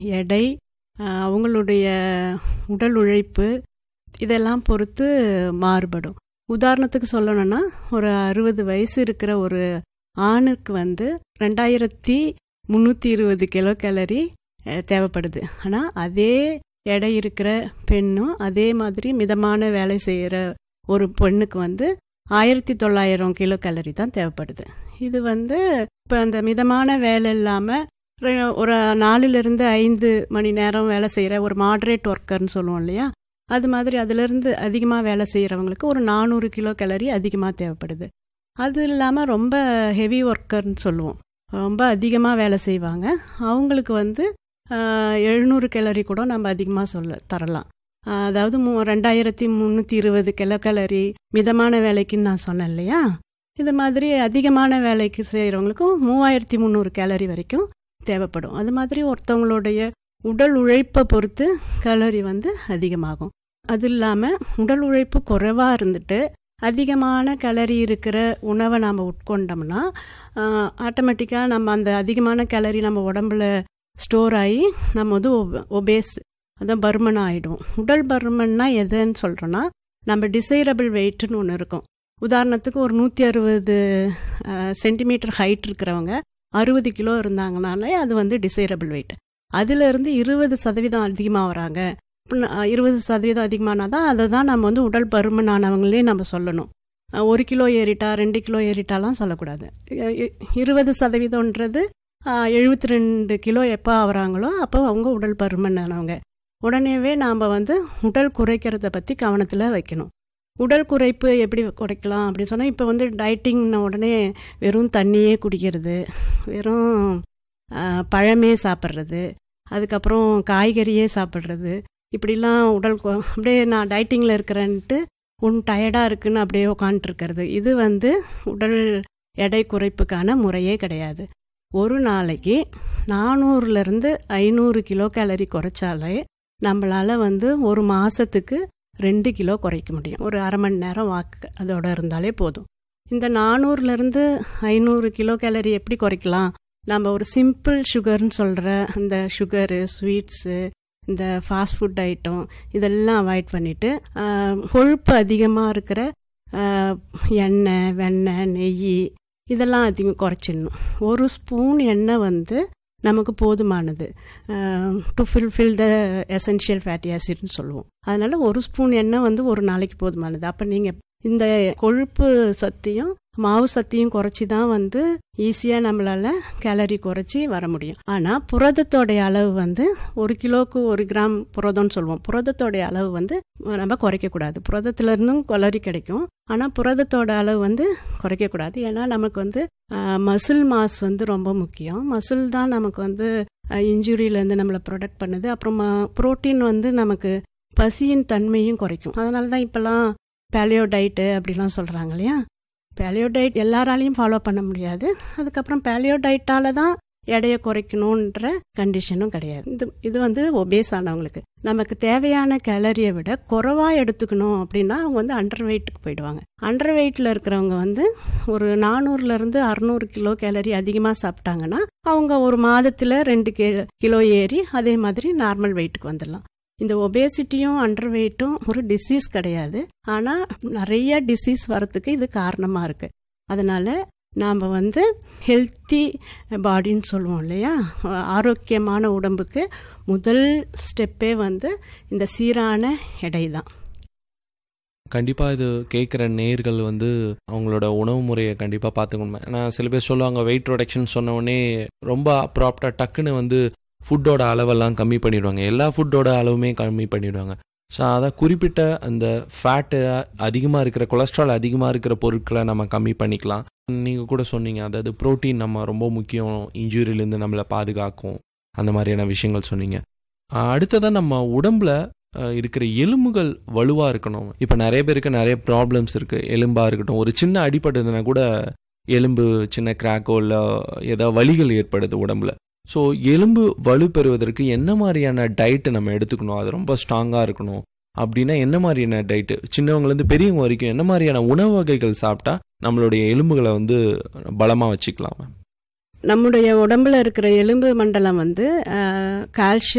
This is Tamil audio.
எடை அஹ், அவங்களுடைய உடல் உழைப்பு இதெல்லாம் பொறுத்து மாறுபடும் உதாரணத்துக்கு சொல்லணும்னா ஒரு அறுபது வயசு இருக்கிற ஒரு ஆணுக்கு வந்து ரெண்டாயிரத்தி முந்நூற்றி இருபது கிலோ கேலரி அஹ், தேவைப்படுது ஆனால் அதே எடை இருக்கிற பெண்ணும் அதே மாதிரி மிதமான வேலை செய்கிற ஒரு பெண்ணுக்கு வந்து ஆயிரத்தி தொள்ளாயிரம் கிலோ கேலரி தான் தேவைப்படுது இது வந்து இப்போ அந்த மிதமான வேலை இல்லாமல் ஒரு நாலுலேருந்து ஐந்து மணி நேரம் வேலை செய்கிற ஒரு மாடரேட் ஒர்க்கர்னு சொல்லுவோம் இல்லையா அது மாதிரி அதிலிருந்து அதிகமாக வேலை செய்கிறவங்களுக்கு ஒரு நானூறு கிலோ கேலரி அதிகமாக தேவைப்படுது அது இல்லாமல் ரொம்ப ஹெவி ஒர்க்கர்னு சொல்லுவோம் ரொம்ப அதிகமாக வேலை செய்வாங்க அவங்களுக்கு வந்து எழுநூறு கேலரி கூட நம்ம அதிகமாக சொல்ல தரலாம் ஆஹ் அதாவது மூ ரெண்டாயிரத்தி முந்நூற்றி இருபது கிலோ கேலரி மிதமான வேலைக்குன்னு நான் சொன்னேன் இல்லையா இது மாதிரி அதிகமான வேலைக்கு செய்கிறவங்களுக்கும் மூவாயிரத்தி முந்நூறு கேலரி வரைக்கும் தேவைப்படும் அது மாதிரி ஒருத்தவங்களுடைய உடல் உழைப்பை பொறுத்து கேலரி வந்து அதிகமாகும் அது இல்லாமல் உடல் உழைப்பு குறைவாக இருந்துட்டு அதிகமான கேலரி இருக்கிற உணவை நாம் உட்கொண்டோம்னா ஆட்டோமேட்டிக்காக நம்ம அந்த அதிகமான கேலரி நம்ம உடம்புல ஸ்டோர் ஆகி நம்ம வந்து ஒபேஸ் அதான் பருமன் ஆகிடும் உடல் பருமன்னா எதுன்னு சொல்கிறோன்னா நம்ம டிசைரபிள் வெயிட்னு ஒன்று இருக்கும் உதாரணத்துக்கு ஒரு நூற்றி அறுபது சென்டிமீட்டர் ஹைட் இருக்கிறவங்க அறுபது கிலோ இருந்தாங்கனாலே அது வந்து டிசைரபிள் வெயிட் அதிலிருந்து இருபது சதவீதம் அதிகமாக வராங்க இருபது சதவீதம் அதிகமானா தான் அதை தான் நம்ம வந்து உடல் பருமனானவங்களே நம்ம சொல்லணும் அஹ் ஒரு கிலோ ஏறிட்டா ரெண்டு கிலோ ஏறிட்டாலாம் சொல்லக்கூடாது இ- இ- இருபது சதவீதம்ன்றது எழுபத்தி ரெண்டு கிலோ எப்போ ஆகுறாங்களோ அப்போ அவங்க உடல் பருமனானவங்க உடனேவே நாம் வந்து உடல் குறைக்கிறத பற்றி கவனத்தில் வைக்கணும் உடல் குறைப்பு எப்படி குறைக்கலாம் அப்படின்னு சொன்னால் இப்போ வந்து டயட்டிங்ன உடனே வெறும் தண்ணியே குடிக்கிறது வெறும் ஆ, பழமே சாப்பிட்றது அதுக்கப்புறம் காய்கறியே சாப்பிட்றது இப்படிலாம் உடல் கு- அப்படியே நான் டயட்டிங்கில் இருக்கிறேன்ட்டு ஒன் டயர்டாக இருக்குன்னு அப்படியே உட்காந்துருக்கிறது இது வந்து உடல் எடை குறைப்புக்கான முறையே கிடையாது ஒரு நாளைக்கு நானூறுலேருந்து ஐநூறு கிலோ கேலரி குறைச்சாலே நம்மளால் வந்து ஒரு மாதத்துக்கு ரெண்டு கிலோ குறைக்க முடியும் ஒரு அரை மணி நேரம் வாக்கு அதோட இருந்தாலே போதும் இந்த நானூறுலேருந்து ஐநூறு கிலோ கேலரி எப்படி குறைக்கலாம் நம்ம ஒரு சிம்பிள் சுகர்னு சொல்கிற அந்த சுகரு ஸ்வீட்ஸு இந்த ஃபாஸ்ட் ஃபுட் ஐட்டம் இதெல்லாம் அவாய்ட் பண்ணிவிட்டு கொழுப்பு அதிகமாக இருக்கிற ஆஹ், எண்ணெய் வெண்ணெய் நெய் இதெல்லாம் அதிகம் குறைச்சிடணும் ஒரு ஸ்பூன் எண்ணெய் வந்து நமக்கு போதுமானது to fulfil the essential fatty ஆசிட்னு சொல்லுவோம் அதனால ஒரு ஸ்பூன் எண்ணெய் வந்து ஒரு நாளைக்கு போதுமானது அப்போ நீங்கள் இந்த கொழுப்பு சத்தையும் மாவு சத்தையும் குறைச்சி தான் வந்து ஈஸியாக நம்மளால கேலரி குறைச்சி வர முடியும் ஆனால் புரதத்தோடைய அளவு வந்து ஒரு கிலோவுக்கு ஒரு கிராம் புரதம்னு சொல்லுவோம் புரதத்தோடைய அளவு வந்து நம்ம குறைக்கக்கூடாது புரதத்துல இருந்தும் கலரி கிடைக்கும் ஆனால் புரதத்தோட அளவு வந்து குறைக்கக்கூடாது ஏன்னா நமக்கு வந்து மசில் மாஸ் வந்து ரொம்ப முக்கியம் மசில் தான் நமக்கு வந்து இன்ஜுரியிலேருந்து நம்மளை ப்ரொடெக்ட் பண்ணுது அப்புறம் புரோட்டீன் வந்து நமக்கு பசியின் தன்மையும் குறைக்கும் அதனால தான் இப்போல்லாம் பேலியோ டயட்டு அப்படிலாம் சொல்கிறாங்க இல்லையா பேலியோ டயட் எல்லாராலையும் ஃபாலோ பண்ண முடியாது அதுக்கப்புறம் பேலியோ டயட்டால தான் எடையை குறைக்கணுன்ற கண்டிஷனும் கிடையாது இது இது வந்து ஒபேஸ் ஆனவங்களுக்கு நமக்கு தேவையான கேலரியை விட குறைவாக எடுத்துக்கணும் அப்படின்னா அவங்க வந்து அண்டர் வெயிட்டுக்கு போயிடுவாங்க அண்டர் வெயிட்டில் இருக்கிறவங்க வந்து ஒரு நானூறுலேருந்து அறநூறு கிலோ கேலரி அதிகமாக சாப்பிட்டாங்கன்னா அவங்க ஒரு மாதத்தில் ரெண்டு கி கிலோ ஏறி அதே மாதிரி நார்மல் வெயிட்டுக்கு வந்துடலாம் இந்த ஒபேசிட்டியும் அண்டர் வெயிட்டும் ஒரு டிசீஸ் கிடையாது ஆனால் நிறைய டிசீஸ் வரத்துக்கு இது காரணமாக இருக்குது அதனால் நாம் வந்து ஹெல்த்தி பாடின்னு சொல்லுவோம் இல்லையா ஆரோக்கியமான உடம்புக்கு முதல் ஸ்டெப்பே வந்து இந்த சீரான எடை தான் கண்டிப்பாக இது கேட்குற நேர்கள் வந்து அவங்களோட உணவு முறையை கண்டிப்பாக பார்த்துக்கணும் ஏன்னா சில பேர் சொல்லுவாங்க வெயிட் ரிடக்ஷன் சொன்ன உடனே ரொம்ப ப்ராப்டாக டக்குன்னு வந்து ஃபுட்டோட அளவெல்லாம் கம்மி பண்ணிடுவாங்க எல்லா ஃபுட்டோட அளவுமே கம்மி பண்ணிடுவாங்க ஸோ அதான் குறிப்பிட்ட அந்த ஃபேட்டு அதிகமாக இருக்கிற கொலஸ்ட்ரால் அதிகமாக இருக்கிற பொருட்களை நம்ம கம்மி பண்ணிக்கலாம் நீங்கள் கூட சொன்னீங்க அதாவது ப்ரோட்டீன் நம்ம ரொம்ப முக்கியம் இன்ஜுரியிலேருந்து நம்மளை பாதுகாக்கும் அந்த மாதிரியான விஷயங்கள் சொன்னீங்க அடுத்ததான் நம்ம உடம்புல அஹ், இருக்கிற எலும்புகள் வலுவாக இருக்கணும் இப்போ நிறைய பேருக்கு நிறைய ப்ராப்ளம்ஸ் இருக்குது எலும்பாக இருக்கட்டும் ஒரு சின்ன அடிபட்டதுன்னா கூட எலும்பு சின்ன கிராக்கோ இல்லை ஏதாவது வலிகள் ஏற்படுது உடம்புல ஸோ எலும்பு வலு பெறுவதற்கு என்ன மாதிரியான டயட்டு நம்ம எடுத்துக்கணும் அது ரொம்ப ஸ்ட்ராங்காக இருக்கணும் அப்படின்னா என்ன மாதிரியான டயட்டு சின்னவங்கலேருந்து பெரியவங்க வரைக்கும் என்ன மாதிரியான உணவு வகைகள் சாப்பிட்டா நம்மளுடைய எலும்புகளை வந்து பலமாக வச்சுக்கலாம் மேம் நம்முடைய உடம்புல இருக்கிற எலும்பு மண்டலம் வந்து கால்சியம்